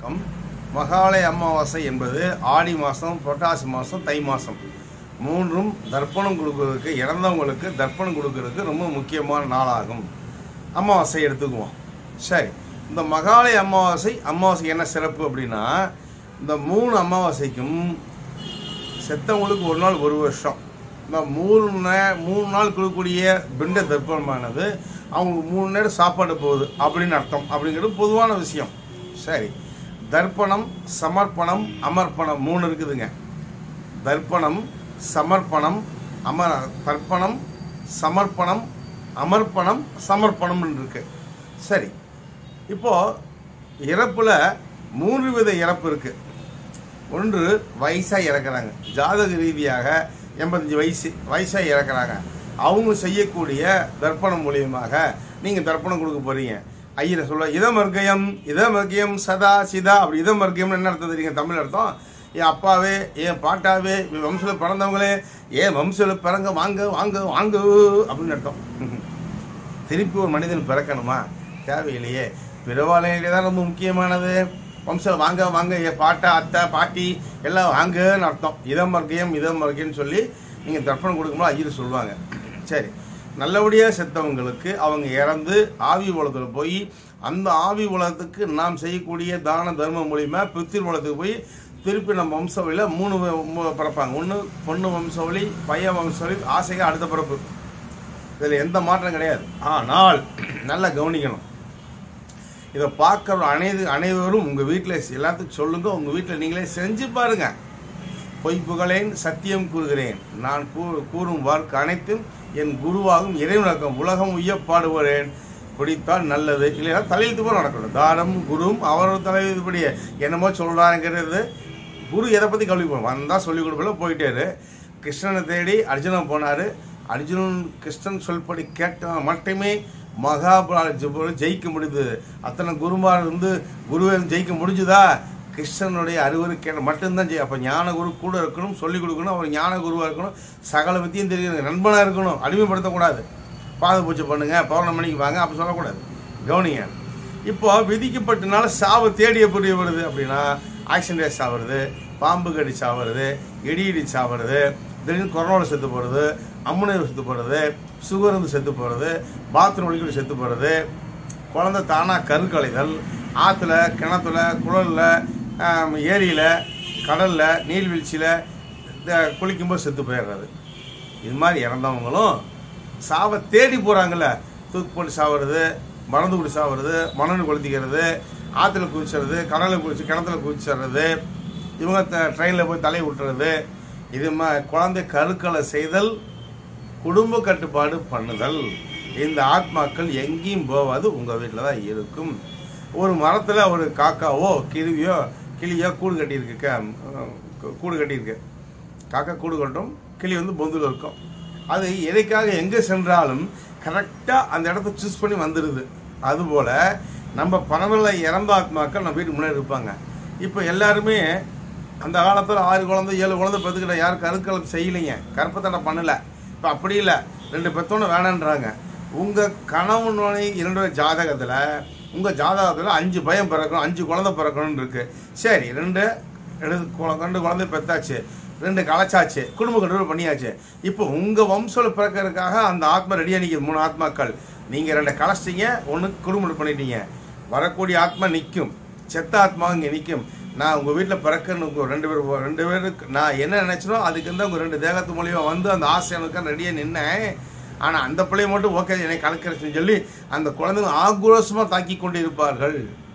பிரகாரம் மகாலய அமாவாசை என்பது ஆடி மாதம் புரட்டாசி மாதம் தை மாதம் மூன்றும் தர்ப்பணம் கொடுக்கறதுக்கு இறந்தவங்களுக்கு தர்ப்பணம் கொடுக்கறதுக்கு ரொம்ப முக்கியமான நாளாகும் அமாவாசை எடுத்துக்குவோம் சரி இந்த மகாலய அமாவாசை அமாவாசை என்ன சிறப்பு அப்படின்னா இந்த மூணு அமாவாசைக்கும் செத்தவங்களுக்கு ஒரு நாள் ஒரு வருஷம் இந்த மூணு நே- மூணு நாள் கொடுக்கக்கூடிய பிண்ட தர்ப்பணமானது அவங்களுக்கு மூணு நேரம் சாப்பாடு போகுது அப்படின்னு அர்த்தம் அப்படிங்கிறது பொதுவான விஷயம் சரி தர்ப்பணம் சமர்ப்பணம் அமர்ப்பணம் மூணு இருக்குதுங்க தர்ப்பணம் சமர்ப்பணம் அமர தர்ப்பணம் சமர்ப்பணம் அமர்ப்பணம் சமர்ப்பணம்னு இருக்கு சரி இப்போ இறப்புல மூன்று வித இறப்பு இருக்கு ஒன்று வயசாக இறக்குறாங்க ஜாதக ரீதியாக எண்பத்தஞ்சு வயசு வயசாக இறக்குறாங்க அவங்க செய்யக்கூடிய தர்ப்பணம் மூலியமாக நீங்கள் தர்ப்பணம் கொடுக்க போறீங்க ஐயரை சொல்ல இதமர்க்கயம் இதமர்க்கயம் சதா சிதா அப்படி இதமர்க்கயம்னு என்ன அர்த்தம் தெரியுங்க தமிழ் அர்த்தம் என் அப்பாவே என் பாட்டாவே என் வம்சத்தில் பிறந்தவங்களே ஏன் வம்சத்தில் பிறங்க வாங்க வாங்க வாங்க அப்படின்னு அர்த்தம் திருப்பி ஒரு மனிதன் பிறக்கணுமா தேவையில்லையே பிறவாலையிலே தான் ரொம்ப முக்கியமானது வம்சம் வாங்க வாங்க என் பாட்டா அத்தை பாட்டி எல்லாம் வாங்கன்னு அர்த்தம் இதம் வர்க்கியம் இதம் வர்க்கியம்னு சொல்லி நீங்கள் தர்ப்பணம் கொடுக்கும்போது ஐயர் சொல்லுவாங்க சரி நல்லபடியாக செத்தவங்களுக்கு அவங்க இறந்து ஆவி உலகத்தில் போய் அந்த ஆவி உலகத்துக்கு நாம் செய்யக்கூடிய தான தர்மம் மூலியமா பித்திரு உலகத்துக்கு போய் திருப்பி நம்ம வம்சவழியில் மூணு வ- மூ- பிறப்பாங்க ஒன்று பொண்ணு வம்சவழி பையன் வம்சவழி ஆசைగా அடுத்த பிறப்பு இதில் எந்த மாற்றம் கிடையாது ஆனால் நல்லா கவனிக்கணும் இதை பார்க்குற அனைத்து அனைவரும் உங்கள் வீட்டில் எல்லாத்துக்கும் சொல்லுங்க உங்கள் வீட்டில் நீங்களே செஞ்சு பாருங்க பொய் புகழேன் சத்தியம் கூறுகிறேன் நான் கூ கூறும் வாக்கு அனைத்தும் என் குருவாகும் இறைவனக்கம் உலகம் உய்ய பாடுகிறேன் குடித்தால் நல்லது இல்லைன்னா தலையெழுத்து போல நடக்கணும் தானம் குரும் அவரோட தலையெழுத்துப்படி என்னமோ சொல்கிறாங்கிறது குரு எதை பற்றி கவலைப்படும் வந்தால் சொல்லிக் கொடுக்கல போயிட்டாரு கிருஷ்ணனை தேடி அர்ஜுனன் போனார் அர்ஜுனன் கிருஷ்ணன் சொல்படி கேட்டால் மட்டுமே மகாபாரத ஜெயிக்க முடியுது அத்தனை குருமார் இருந்து குருவை ஜெயிக்க முடிஞ்சுதா கிருஷ்ணனுடைய அறிவுரை கேட்ட மட்டும்தான் ஜெய் அப்போ ஞான குரு கூட இருக்கணும் சொல்லிக் கொடுக்கணும் அவர் ஞான குருவாக இருக்கணும் சகல வித்தியும் தெரியணும் நண்பனாக இருக்கணும் அடிமைப்படுத்தக்கூடாது பாத பூஜை பண்ணுங்க பௌர்ணமணிக்கு வாங்க அப்படி சொல்லக்கூடாது கவனிங்க இப்போ விதிக்கப்பட்டனால சாவு தேடி எப்படி வருது அப்படின்னா ஆக்சிடென்ட் சாவுறது பாம்பு கடி சாவுறது இடி இடி சாவுறது திடீர்னு கொரோனாவில் செத்து போகிறது அம்முனையில் செத்து போகிறது சுகர் இருந்து செத்து போகிறது பாத்ரூம் வலிக்கடி செத்து போகிறது குழந்தை தானாக கருக்கலைதல் ஆற்றுல கிணத்துல குளல்ல ஆம், ஏரியில் கடலில் நீர்வீழ்ச்சியில் குளிக்கும்போது செத்து போயிடுறது இது மாதிரி இறந்தவங்களும் சாவை தேடி போகிறாங்கல்ல தூக்கு போட்டு சாவுறது மறந்து குடி சாவுறது மணல் கொளுத்திக்கிறது ஆற்றுல குதிச்சுறது கடலில் குதிச்சு கிணத்துல குதிச்சிடுறது இவங்க ட்ரெயினில் போய் தலையை விட்டுறது இது மா குழந்தை கருக்களை செய்தல் குடும்ப கட்டுப்பாடு பண்ணுதல் இந்த ஆத்மாக்கள் எங்கேயும் போகாது உங்கள் வீட்டில் தான் இருக்கும் ஒரு மரத்தில் ஒரு காக்காவோ கிருவியோ கிளியோ கூடு கட்டியிருக்கு க- கூடு கட்டியிருக்கு காக்கா கூடு கட்டும் கிளி வந்து பொந்தில் இருக்கும் அது எதைக்காக எங்கே சென்றாலும் கரெக்டாக அந்த இடத்த சூஸ் பண்ணி வந்துடுது அதுபோல் நம்ம பணமில்லை இறந்த ஆத்மாக்கள் நம்ம வீட்டுக்கு முன்னாடி இருப்பாங்க இப்போ எல்லாருமே அந்த காலத்தில் ஆறு குழந்தை ஏழு குழந்தை பெற்றுக்கிட்ட யாரும் கருக்கலம் செய்யலைங்க கற்பத்தடை பண்ணல இப்போ அப்படி இல்லை ரெண்டு பெத்தோன்னு வேணான்றாங்க உங்கள் கணவனுடைய இரண்டு ஜாதகத்தில் உங்கள் ஜாதகத்தில் அஞ்சு பயம் பிறக்கணும் அஞ்சு குழந்தை பிறக்கணும்னு இருக்கு சரி ரெண்டு ரெண்டு குழ- ரெண்டு குழந்தை பெத்தாச்சு ரெண்டு களைச்சாச்சு குடும்ப கட்டுரை பண்ணியாச்சு இப்போ உங்கள் வம்சத்தில் பிறக்கிறதுக்காக அந்த ஆத்மா ரெடியாக நிற்கிது மூணு ஆத்மாக்கள் நீங்கள் ரெண்டு களைச்சிட்டீங்க ஒன்று குடும்பம் பண்ணிட்டீங்க வரக்கூடிய ஆத்மா நிற்கும் செத்த ஆத்மா இங்கே நிற்கும் நான் உங்கள் வீட்டில் பிறக்கணும் உங்க ரெண்டு பேர் ரெண்டு பேருக்கு நான் என்ன நினச்சனோ அதுக்கு இருந்தால் உங்கள் ரெண்டு தேகத்து மூலியமாக வந்து அந்த ஆசை எனக்கு ரெடியாக நின்னேன் ஆனால் அந்த பிள்ளைய மட்டும் ஓகே என்னை கலக்கிறச்சுன்னு சொல்லி அந்த குழந்தைங்க ஆக்ரோஷமாக தாக்கி கொண்டு இருப்பார்கள்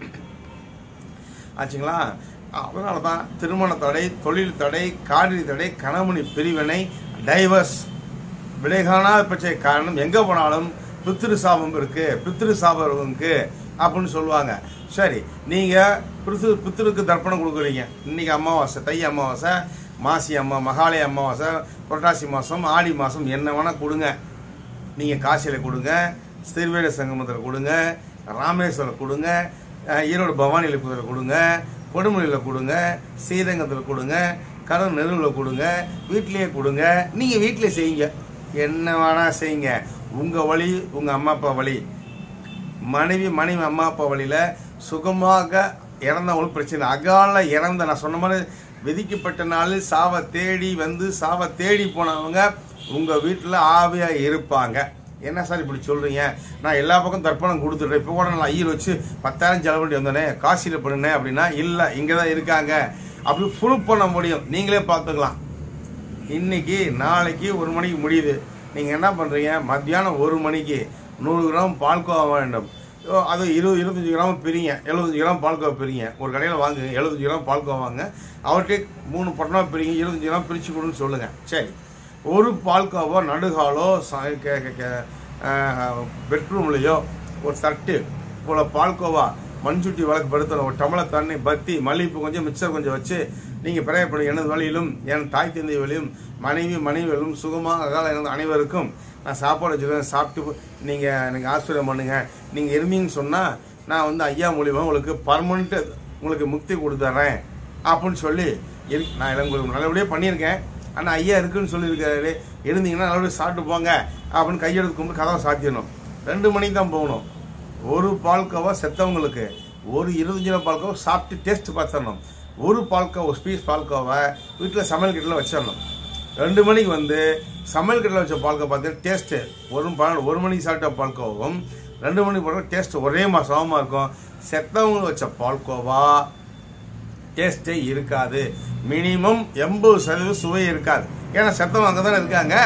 ஆச்சுங்களா அதனால தான் திருமண தடை தொழில் தடை காதலி தடை கணவனி பிரிவினை டைவர்ஸ் விடைகாணாத பிரச்சனை காரணம் எங்கே போனாலும் பித்திரு சாபம் இருக்கு பித்திரு சாபம் இருக்கு அப்படின்னு சொல்லுவாங்க சரி நீங்கள் பித்திரு பித்திருக்கு தர்ப்பணம் கொடுக்குறீங்க இன்னைக்கு அமாவாசை தை அமாவாசை மாசி அம்மா மகாலய அமாவாசை புரட்டாசி மாதம் ஆடி மாதம் என்ன வேணால் கொடுங்க நீங்கள் காசியில் கொடுங்க ஸ்ரீவேட சங்கமத்தில் கொடுங்க ராமேஸ்வரம் கொடுங்க அஹ், ஈரோடு பவானி இலக்குதில் கொடுங்க கொடுமொழியில் கொடுங்க ஸ்ரீரங்கத்தில் கொடுங்க கடல் நெருவில் கொடுங்க வீட்டிலேயே கொடுங்க நீங்கள் வீட்டிலே செய்யுங்க என்ன வேணால் செய்யுங்க உங்கள் வழி உங்கள் அம்மா அப்பா வழி மனைவி மனைவி அம்மா அப்பா வழியில் சுகமாக இறந்தவங்களுக்கு பிரச்சனை இல்லை. அகால இறந்த நான் சொன்ன மாதிரி விதிக்கப்பட்ட நாளில் சாவை தேடி வந்து சாவை தேடி போனவங்க உங்கள் வீட்டில் ஆவியாக இருப்பாங்க என்ன சார் இப்படி சொல்கிறீங்க நான் எல்லா பக்கம் தர்ப்பணம் கொடுத்துட்றேன் இப்போ கூட நான் ஐயர் வச்சு பத்தாயிரம் செலவு பண்ணி வந்தேனே காசியில் பண்ணினேன் அப்படின்னா இல்லை இங்கே தான் இருக்காங்க அப்படி ப்ரூவ் பண்ண முடியும் நீங்களே பார்த்துக்கலாம் இன்னைக்கு நாளைக்கு ஒரு மணிக்கு முடியுது நீங்கள் என்ன பண்ணுறீங்க மத்தியானம் ஒரு மணிக்கு நூறு கிராம் பால்கோவா வேண்டும் ஓ, அது இருபது இருபத்தஞ்சி கிராம் பிரிங்க எழுபத்தஞ்சி கிராம் பால்கோவா பிரிங்க ஒரு கடையில் வாங்குங்க எழுபத்தஞ்சி கிராம் பால்கோவா வாங்க அவர்கிட்ட மூணு பட்டணம் பிரிங்க இருபத்தஞ்சி கிராம் பிரித்து கொடுன்னு சொல்லுங்கள் சரி ஒரு பால்கோவா நடுகாலோ பெட்ரூம்லேயோ ஒரு தட்டு போல பால்கோவா மண்சுட்டி வழக்கு படுத்தணும் ஒரு டம்ளர் தண்ணி பத்தி மல்லிகைப்பூ கொஞ்சம் மிக்சர் கொஞ்சம் வச்சு நீங்கள் பிரயப்படும் எனது வழியிலும் என் தாய் தந்தை வழியும் மனைவி மனைவிகளும் சுகமாக அகால இறந்த அனைவருக்கும் நான் சாப்பாடு வச்சுருக்கேன் சாப்பிட்டு நீங்கள் எனக்கு ஆசீர்வாதம் பண்ணுங்க நீங்கள் இருந்தீங்கன்னு சொன்னால் நான் வந்து ஐயா மூலியமாக உங்களுக்கு பர்மனெண்ட்டு உங்களுக்கு முக்தி கொடுத்துட்றேன் அப்படின்னு சொல்லி இரு நான் எல்லாம் உங்களுக்கு நல்லபடியாக பண்ணியிருக்கேன் ஆனால் ஐயா இருக்குன்னு சொல்லியிருக்காரு இருந்தீங்கன்னா நல்லபடியாக சாப்பிட்டு போங்க அப்படின்னு கையெழுத்து கும்பிட்டு கதவை சாத்திடணும் ரெண்டு மணிக்கு தான் போகணும் ஒரு பால்கோவா செத்தவங்களுக்கு ஒரு இருபத்தஞ்சு ரூபா பால்கோவா சாப்பிட்டு டேஸ்ட் பார்த்துடணும் ஒரு பால்கோவா ஒரு பீஸ் பால்கோவா வீட்டில் சமையல் கிட்டில் வச்சிடணும் ரெண்டு மணிக்கு வந்து சமையல் கிட்டில் வச்ச பால்கோவா பார்த்து டேஸ்ட்டு ஒரு பன்னெண்டு ஒரு மணிக்கு சாப்பிட்ட பால்கோவாவும் ரெண்டு மணிக்கு போட டேஸ்ட் ஒரே மாதிரி சமமாக இருக்கும் செத்தவங்க வச்ச பால்கோவா டேஸ்ட்டே இருக்காது மினிமம் எண்பது சதவீதம் சுவை இருக்காது ஏன்னா செத்தவங்க அங்கே தானே இருக்காங்க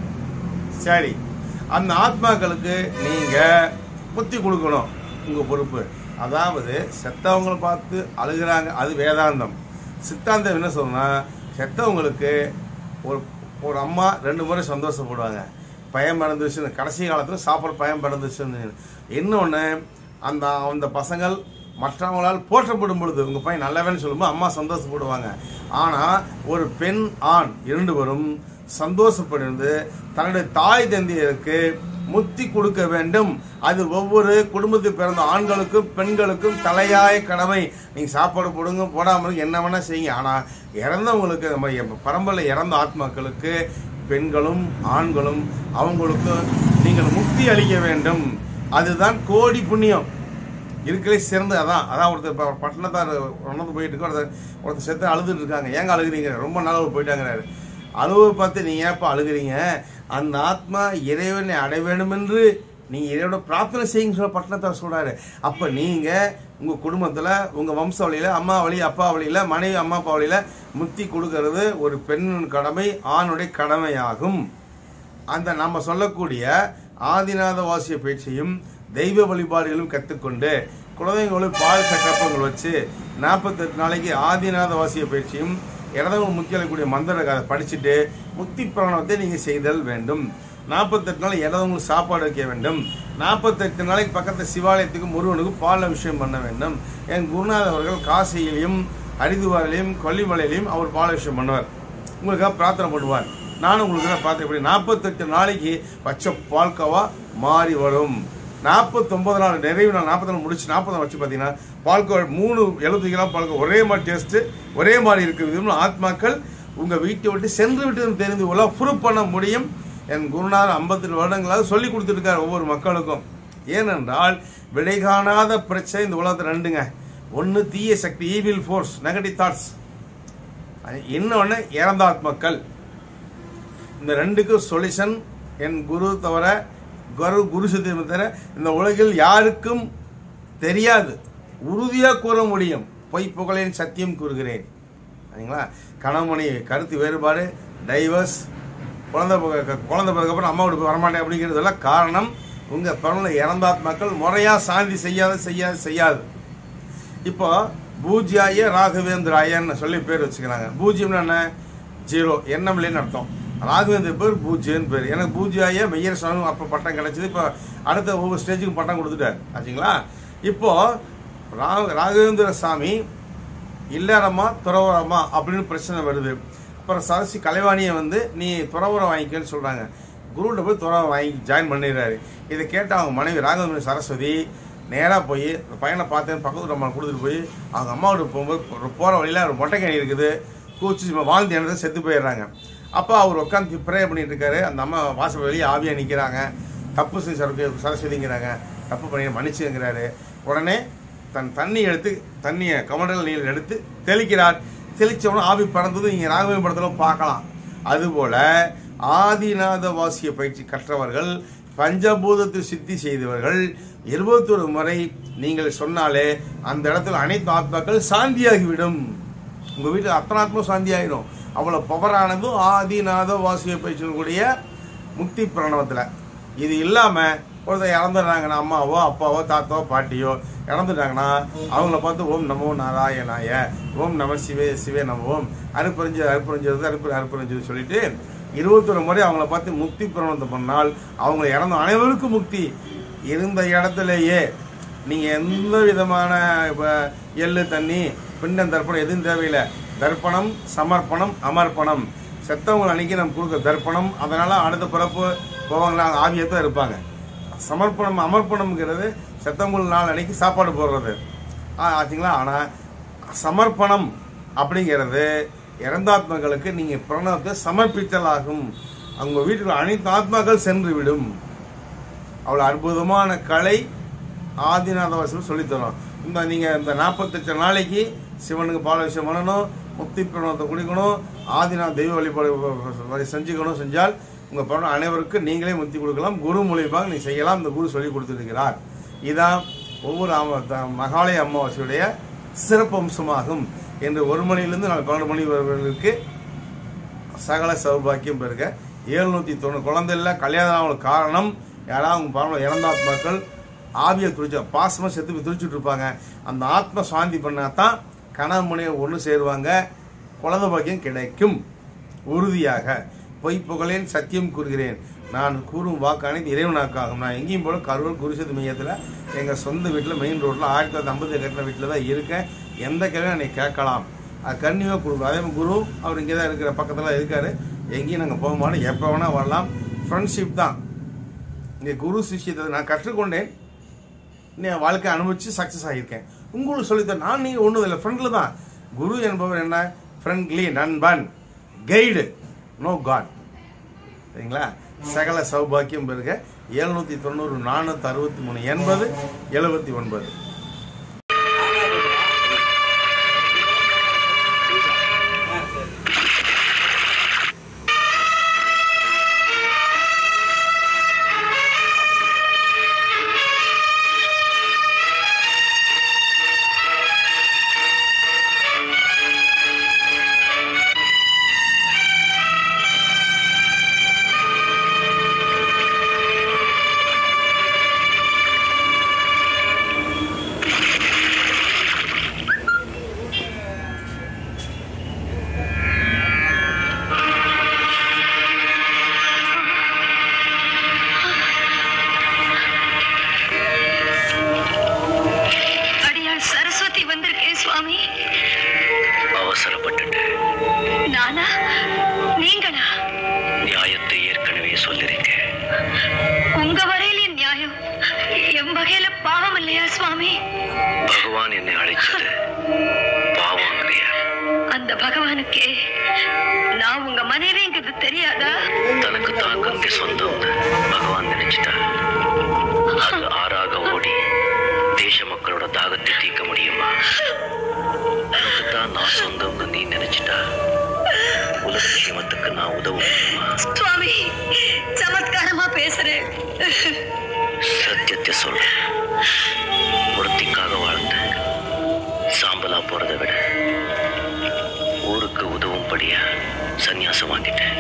சரி அந்த ஆத்மாக்களுக்கு நீங்கள் புத்தி கொடுக்கணும் உங்கள் பொறுப்பு அதாவது செத்தவங்களை பார்த்து அழுகிறாங்க அது வேதாந்தம் சித்தாந்தம் என்ன சொன்னால் செத்தவங்களுக்கு ஒரு ஒரு அம்மா ரெண்டு முறை சந்தோஷப்படுவாங்க பயம் பிறந்துச்சுன்னு கடைசி காலத்தில் சாப்பிட்ற பயம் பிறந்துச்சுன்னு இன்னொன்று அந்த அந்த பசங்கள் மற்றவங்களால் போற்றப்படும் பொழுது உங்கள் பையன் நல்லவன்னு சொல்லும்போது அம்மா சந்தோஷப்படுவாங்க ஆனால் ஒரு பெண் ஆண் இரண்டு பேரும் சந்தோஷப்படிருந்து தன்னுடைய தாய் தந்தையருக்கு முத்தி கொடுக்க வேண்டும் அது ஒவ்வொரு குடும்பத்தில் பிறந்த ஆண்களுக்கும் பெண்களுக்கும் தலையாய கடமை நீங்கள் சாப்பாடு போடுங்க போடாமல் இருங்க, என்ன வேணால் செய்யுங்க ஆனால் இறந்தவங்களுக்கு நம்ம எ- பரம்பரையில் இறந்த ஆத்மாக்களுக்கு பெண்களும் ஆண்களும் அவங்களுக்கு நீங்கள் முக்தி அளிக்க வேண்டும் அதுதான் கோடி புண்ணியம் இருக்கலே சிறந்து அதான் அதான் ஒருத்தர் இப்போ பட்டணத்தார் உணர்ந்து போயிட்டு இருக்கு ஒருத்தர் ஒருத்தர் செத்து அழுதுட்டு இருக்காங்க ஏங்க அழுகுறீங்க ரொம்ப நாள் போயிட்டாங்கிறாரு அழுவை பார்த்து நீங்க ஏப்பா அழுகுறீங்க அந்த ஆத்மா இறைவனை அடைய வேண்டும் என்று நீங்க இறைவனோட பிரார்த்தனை செய்யுங்க சொல்ல பட்டணத்தார் சொல்றாரு அப்ப நீங்க உங்க குடும்பத்துல உங்க வம்ச வழியில அம்மா வழி அப்பா வழியில மனைவி அம்மா அப்பா வழியில முத்தி கொடுக்கறது ஒரு பெண்ணின் கடமை ஆணுடைய கடமையாகும் அந்த நம்ம சொல்லக்கூடிய ஆதிநாத வாசிய பயிற்சியும் தெய்வ வழிபாடுகளும் கற்றுக்கொண்டு குழந்தைங்களுக்கு பால் சக்கரப்பங்கள் வச்சு நாற்பத்தெட்டு நாளைக்கு ஆதிநாத வாசிய பயிற்சியும் இறந்தவங்க முக்கிய அளிக்கக்கூடிய மந்திர கதை படிச்சுட்டு முக்தி பிராணத்தை நீங்கள் செய்தல் வேண்டும் நாற்பத்தெட்டு நாள் இறந்தவங்களுக்கு சாப்பாடு வைக்க வேண்டும் நாற்பத்தெட்டு நாளைக்கு பக்கத்தில் சிவாலயத்துக்கு முருகனுக்கு பால் அபிஷேகம் பண்ண வேண்டும் என் குருநாதர் அவர்கள் காசியிலையும் ஹரிதுவாரிலையும் கொல்லிமலையிலையும் அவர் பால் அபிஷேகம் பண்ணுவார் உங்களுக்காக பிரார்த்தனை பண்ணுவார் நானும் உங்களுக்கு தான் பிரார்த்தனை பண்ணி நாற்பத்தெட்டு நாளைக்கு பச்சை பால்கோவா மாறி வரும் நாற்பத்தொம்பது நாள் நிறைவு நாள் நாற்பத்தி நாள் முடிச்சு நாற்பது நாள் வச்சு பார்த்தீங்கன்னா பால்கோவா மூணு எழுபது கிலோ பால்கோவா ஒரே மாதிரி டேஸ்ட்டு ஒரே மாதிரி இருக்குது ஆத்மாக்கள் உங்கள் வீட்டை விட்டு சென்று விட்டு தெரிந்து கொள்ள ப்ரூவ் பண்ண முடியும் என் குருநாதர் ஐம்பத்தி வருடங்களாக சொல்லி கொடுத்துருக்காரு ஒவ்வொரு மக்களுக்கும் ஏனென்றால் விடை காணாத பிரச்சனை இந்த உலகத்தில் ரெண்டுங்க ஒன்று தீய சக்தி ஈவில் ஃபோர்ஸ் நெகட்டிவ் தாட்ஸ் இன்னொன்று இறந்த ஆத்மாக்கள் இந்த ரெண்டுக்கும் சொல்யூஷன் என் குரு தவிர குரு குரு சத்தியம் தவிர இந்த உலகில் யாருக்கும் தெரியாது உறுதியாக கூற முடியும் பொய் புகழேன் சத்தியம் கூறுகிறேன் சரிங்களா கணவனி கருத்து வேறுபாடு டைவர்ஸ் குழந்தை பிறக்க- குழந்தை பிறக்கப்புறம் அம்மா வீட்டுக்கு வரமாட்டேன் அப்படிங்கிறதெல்லாம் காரணம் உங்கள் பிறந்த இறந்த ஆத்மாக்கள் முறையாக சாந்தி செய்யாது செய்யாது செய்யாது இப்போ பூஜ்யாய ராகவேந்திராயன்னு சொல்லி பேர் வச்சுக்கிறாங்க பூஜ்யம்னு என்ன ஜீரோ எண்ணம் இல்லைன்னு அர்த்தம் ராகவேந்திர பேர் பூஜ்யன்னு பேர் எனக்கு பூஜ்யாய மெய்யர் சுவாமி அப்போ பட்டம் கிடைச்சது இப்போ அடுத்த ஒவ்வொரு ஸ்டேஜுக்கு பட்டம் கொடுத்துட்டார் ஆச்சுங்களா இப்போ ரா ராகவேந்திர சாமி இல்லறமா துறவரமா அப்படின்னு பிரச்சனை வருது அப்புறம் சரசி கலைவாணியை வந்து நீ துறவரம் வாங்கிக்கன்னு சொல்கிறாங்க குருகிட்ட போய் துறவரம் வாங்கி ஜாயின் பண்ணிடுறாரு இதை கேட்ட அவங்க மனைவி ராகவேந்திர சரஸ்வதி நேராக போய் அந்த பையனை பார்த்தேன் பக்கத்து அம்மா கொடுத்துட்டு போய் அவங்க அம்மா வீட்டுக்கு போகும்போது போகிற வழியில் ஒரு மொட்டை கனி இருக்குது கூச்சி வாழ்ந்து எனக்கு செத்து போயிடுறாங்க அப்போ அவர் உட்காந்து ப்ரே பண்ணிட்டு இருக்காரு அந்த அம்மா வாசல் வெளியே ஆவியாக நிற்கிறாங்க தப்பு செஞ்சு சரஸ்வதி சரஸ்வதிங்கிறாங்க தப்பு பண்ணி மன்னிச்சுங்கிறாரு உடனே தன் தண்ணி எடுத்து தண்ணியை கமண்டல் நீர் எடுத்து தெளிக்கிறார் தெளிச்சவன ஆவி பறந்தது நீங்க ராகவேந்திர படத்துல பார்க்கலாம் அதுபோல ஆதிநாத வாசிய பயிற்சி கற்றவர்கள் பஞ்சபூதத்தில் சித்தி செய்தவர்கள் இருபத்தொரு முறை நீங்கள் சொன்னாலே அந்த இடத்துல அனைத்து ஆத்மாக்கள் சாந்தியாகிவிடும் உங்க வீட்டில் அத்தனை ஆத்மா சாந்தி ஆயிடும் அவ்வளவு பவரானதும் ஆதிநாத வாசிய பயிற்சியினுடைய முக்தி பிரணவத்தில் இது இல்லாம ஒருத்தர் இறந்துடுறாங்கன்னா அம்மாவோ அப்பாவோ தாத்தாவோ பாட்டியோ இறந்துட்டாங்கன்னா அவங்கள பார்த்து ஓம் நமோ நாராயணாய ஓம் நம சிவே சிவே நம ஓம் அருப்பறிஞ்சு அருப்பறிஞ்சது அருப்பு அருப்பறிஞ்சது சொல்லிட்டு இருபத்தொரு முறை அவங்கள பார்த்து முக்தி பிரணவத்தை பண்ணால் அவங்க இறந்த அனைவருக்கும் முக்தி இருந்த இடத்துலயே நீங்க எந்த விதமான இப்ப எள்ளு தண்ணி பிண்டம் தர்ப்பணம் எதுவும் தேவையில்லை தர்ப்பணம் சமர்ப்பணம் அமர்ப்பணம் செத்தவங்களை அன்னைக்கு நம்ம கொடுக்க தர்ப்பணம் அதனால அடுத்த பிறப்பு போவாங்களா ஆவியத்தான் இருப்பாங்க சமர்ப்பணம் அமர்ப்பணம்ங்கிறது செத்தவங்கள் நாள் அன்னைக்கு சாப்பாடு போடுறது ஆ, ஆச்சுங்களா ஆனால் சமர்ப்பணம் அப்படிங்கிறது இறந்தாத்மாக்களுக்கு நீங்கள் பிரணவத்தை சமர்ப்பித்தல் ஆகும் அவங்க வீட்டுக்கு அனைத்து ஆத்மாக்கள் சென்று விடும் அவ்வளோ அற்புதமான கலை ஆதிநாத வாசல் சொல்லித்தரோம் இந்த நீங்கள் இந்த நாற்பத்தெட்டு நாளைக்கு சிவனுக்கு பால விஷயம் பண்ணணும் முக்தி பிரணவத்தை குடிக்கணும் ஆதிநாத தெய்வ வழிபாடு வ- செஞ்சுக்கணும் செஞ்சால் உங்கள் பிரணம் அனைவருக்கும் நீங்களே முக்தி கொடுக்கலாம் குரு மூலியமாக நீ செய்யலாம் இந்த குரு சொல்லி கொடுத்துருக்கிறார் இதான் ஒவ்வொரு அம- த- மகாலய அமாவாசையுடைய சிறப்பு அம்சமாகும் என்று ஒரு மணியிலிருந்து நாளை பன்னெண்டு மணி வரைக்கு சகல சௌபாக்கியம் பெருக எழுநூத்தி தொண்ணூறு குழந்தை இல்லை கல்யாணம் ஆகணும் காரணம் யாராவது அவங்க பரவாயில்ல இறந்த ஆத்மாக்கள் ஆவியை துடிச்ச பாசமா செத்து போய் துடிச்சிட்டு இருப்பாங்க அந்த ஆத்ம சாந்தி பண்ணாதான் கணவன் மனைவி ஒன்று சேருவாங்க குழந்தை பாக்கியம் கிடைக்கும் உறுதியாக பொய் புகழேன் சத்தியம் கூறுகிறேன் நான் கூறும் வாக்கு அனைத்து இறைவனாக்காகும் நான் எங்கேயும் போல கரூர் குருசத்து மையத்தில் எங்கள் சொந்த வீட்டில் மெயின் ரோட்டில் ஆயிரத்தி தொள்ளாயிரத்தி ஐம்பது கட்டின வீட்டில் தான் இருக்கேன் எந்த கேள்வியும் என்னை கேட்கலாம் அது கன்னியூவாக கொடுக்கும் அதே மாதிரி குரு அவர் இங்கே தான் இருக்கிற பக்கத்தில் இருக்காரு எங்கேயும் நாங்கள் போக மாட்டோம் எப்போ வேணால் வரலாம் ஃப்ரெண்ட்ஷிப் தான் இங்கே குரு சிஷ்யத்தை நான் கற்றுக்கொண்டேன் என் வாழ்க்கை அனுபவிச்சு சக்ஸஸ் ஆகியிருக்கேன் உங்களுக்கு சொல்லித்தரேன் நான் நீங்கள் ஒன்றும் இல்லை ஃப்ரெண்டில் தான் குரு என்பவர் என்ன ஃப்ரெண்ட்லி நண்பன் கைடு நோ காட் சரிங்களா சகல சௌபாக்கியம் பெருக எழுநூத்தி தொண்ணூறு நானூத்தி அறுபத்தி மூணு எண்பது எழுபத்தி ஒன்பது அடியாள் சரஸ்வதி வந்திருக்கேன் சுவாமி அவசரப்பட்டுட்டு நானா நீங்களா நியாயத்தை ஏற்கனவே சொல்லிருக்கேன் உங்க வரையில நியாயம் என் வகையில பாவம் இல்லையா சுவாமி பகவான் என்னை அழைச்சது பாவங்கிறியா அந்த பகவானுக்கே நான் உங்க மனைவிங்கிறது தெரியாதா தனக்கு தான் கங்கை சொந்தம்னு பகவான் நினைச்சிட்டா அது ஆறாக ஓடி தேச மக்களோட தாகத்தை தீர்க்க முடியுமா எனக்கு தான் நான் சொந்தம்னு நீ நினைச்சிட்டா உலக க்ஷேமத்துக்கு நான் உதவ முடியுமா சுவாமி சமத்காரமா பேசுறேன் சத்தியத்தை சொல்ற ஒருத்திக்காக வாழ்ந்த சாம்பலா போறதை விட ஊருக்கு உதவும்படியா சந்நியாசம் வாங்கிட்டேன்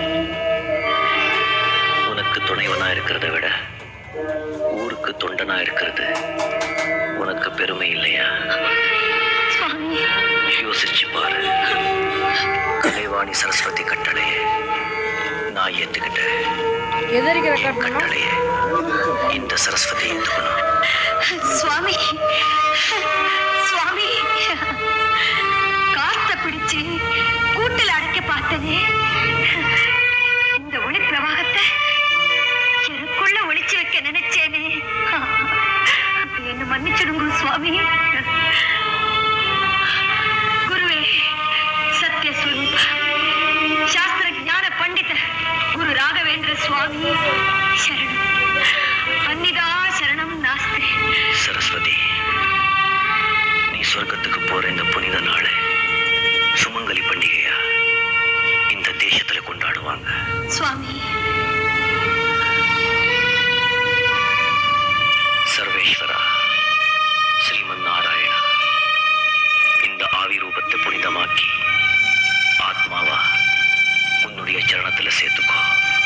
உனக்கு துணைவனா இருக்கிறத விட ஊருக்கு தொண்டனா இருக்கிறது உனக்கு பெருமை இல்லையா சுவாமி யோசிச்சு பாரு கலைவாணி சரஸ்வதி கட்டளையை நான் ஏத்துக்கிட்டேன் எதிரிக்கிற என் கட்டணம் கட்டளையை இந்த சரஸ்வதி ஏத்துக்கணும் சுவாமி சுவாமி காத்த பிடிச்சு கூட்டில் அடைக்க பார்த்தனே இந்த ஒளி பிரவாகத்தை எனக்குள்ள ஒளிச்சு வைக்க நினைச்சேனே என்ன மன்னிச்சிடுங்க சுவாமி குருவே சத்யஸ்வரூப சாஸ்திர ஞான பண்டித குரு ராகவேந்திர சுவாமி சரணம் அந்நிதா சரணம் நாஸ்தி சரஸ்வதி பாவி ரூபத்தை புனிதமாக்கி ஆத்மாவா உன்னுடைய சரணத்துல சேர்த்துக்கோ